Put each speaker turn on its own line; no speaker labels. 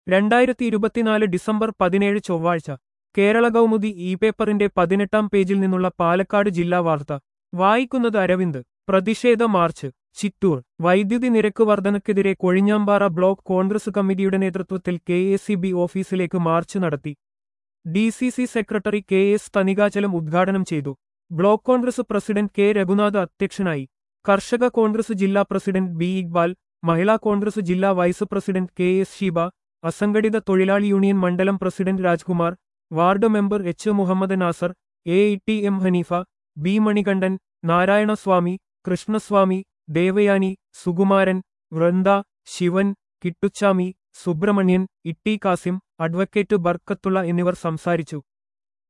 രണ്ടായിരത്തി ഇരുപത്തിനാല് ഡിസംബർ പതിനേഴ് ചൊവ്വാഴ്ച കേരള കൗമുദി ഇ പേപ്പറിന്റെ പതിനെട്ടാം പേജിൽ നിന്നുള്ള പാലക്കാട് ജില്ലാ വാർത്ത വായിക്കുന്നത് അരവിന്ദ് പ്രതിഷേധ മാർച്ച് ചിറ്റൂർ വൈദ്യുതി നിരക്ക് വർധനയ്ക്കെതിരെ കൊഴിഞ്ഞാമ്പാറ ബ്ലോക്ക് കോൺഗ്രസ് കമ്മിറ്റിയുടെ നേതൃത്വത്തിൽ കെ എസ് സി ബി ഓഫീസിലേക്ക് മാർച്ച് നടത്തി D C C secretary K S Thanikachalam ഉദ്ഘാടനം ചെയ്തു block Congress president K Raghunath അധ്യക്ഷനായി കർഷക കോൺഗ്രസ് ജില്ലാ പ്രസിഡന്റ് ബി ഇക്ബാൽ മഹിളാ കോൺഗ്രസ് ജില്ലാ vice president K S Sheeba അസംഘടിത തൊഴിലാളി യൂണിയൻ മണ്ഡലം president Rajkumar ward member H Muhammad Nasar A E T M Haneefa B Manikandan Narayanaswamy Krishnaswamy Devayani Sukumaran Vrinda Sivan Kittuchami Subramanian Itty Kasim advocate ബർക്കത്തുള്ള എന്നിവർ സംസാരിച്ചു